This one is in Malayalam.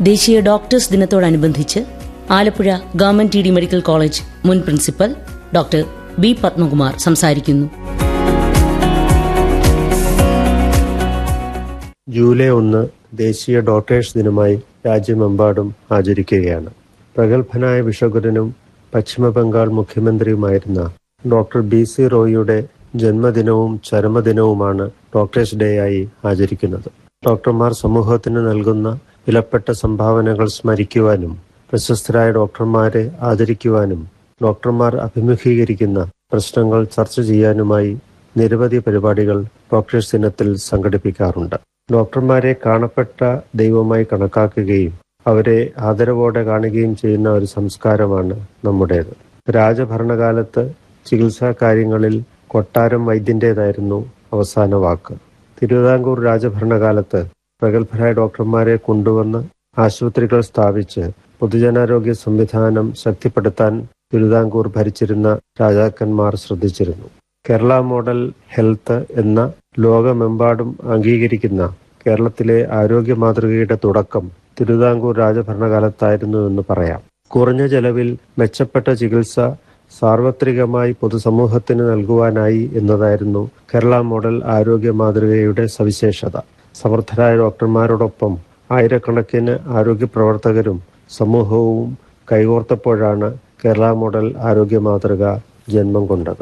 ദേശീയ ഡോക്ടേഴ്സ് ദിനത്തോടനുബന്ധിച്ച് Alappuzha government T D medical college മുൻ പ്രിൻസിപ്പൽ ഡോക്ടർ ബി പത്മകുമാർ സംസാരിക്കുന്നു ജൂലൈ ഒന്ന് ദേശീയ ഡോക്ടേഴ്സ് ദിനമായി രാജ്യമെമ്പാടും ആചരിക്കുകയാണ് പ്രഗത്ഭനായ വിഷഗുരനും പശ്ചിമ ബംഗാൾ മുഖ്യമന്ത്രിയുമായിരുന്ന ഡോക്ടർ ബി സി റോയിയുടെ ജന്മദിനവും ചരമദിനവുമാണ് ഡോക്ടേഴ്സ് ഡേ ആയി ആചരിക്കുന്നത് ഡോക്ടർമാർ സമൂഹത്തിന് നൽകുന്ന വിലപ്പെട്ട സംഭാവനകൾ സ്മരിക്കുവാനും പ്രശസ്തരായ ഡോക്ടർമാരെ ആദരിക്കുവാനും ഡോക്ടർമാർ അഭിമുഖീകരിക്കുന്ന പ്രശ്നങ്ങൾ ചർച്ച ചെയ്യാനുമായി നിരവധി പരിപാടികൾ ഡോക്ടേഴ്സ് ദിനത്തിൽ സംഘടിപ്പിക്കാറുണ്ട് ഡോക്ടർമാരെ കാണപ്പെട്ട ദൈവമായി കണക്കാക്കുകയും അവരെ ആദരവോടെ കാണുകയും ചെയ്യുന്ന ഒരു സംസ്കാരമാണ് നമ്മുടേത് രാജഭരണകാലത്ത് ചികിത്സാ കാര്യങ്ങളിൽ കൊട്ടാരം വൈദ്യന്റേതായിരുന്നു അവസാന വാക്ക് തിരുവിതാംകൂർ രാജഭരണകാലത്ത് പ്രഗത്ഭരായ ഡോക്ടർമാരെ കൊണ്ടുവന്ന് ആശുപത്രികൾ സ്ഥാപിച്ച് പൊതുജനാരോഗ്യ സംവിധാനം ശക്തിപ്പെടുത്താൻ തിരുവിതാംകൂർ ഭരിച്ചിരുന്ന രാജാക്കന്മാർ ശ്രദ്ധിച്ചിരുന്നു കേരള മോഡൽ ഹെൽത്ത് എന്ന ലോകമെമ്പാടും അംഗീകരിക്കുന്ന കേരളത്തിലെ ആരോഗ്യ മാതൃകയുടെ തുടക്കം തിരുവിതാംകൂർ രാജഭരണകാലത്തായിരുന്നു എന്ന് പറയാം കുറഞ്ഞ ചെലവിൽ മെച്ചപ്പെട്ട ചികിത്സ സാർവത്രികമായി പൊതുസമൂഹത്തിന് നൽകുവാനായി എന്നതായിരുന്നു കേരള മോഡൽ ആരോഗ്യ മാതൃകയുടെ സവിശേഷത സമർത്ഥരായ ഡോക്ടർമാരോടൊപ്പം ആയിരക്കണക്കിന് ആരോഗ്യ പ്രവർത്തകരും സമൂഹവും കൈകോർത്തപ്പോഴാണ് കേരള മോഡൽ ആരോഗ്യ മാതൃക ജന്മം കൊണ്ടത്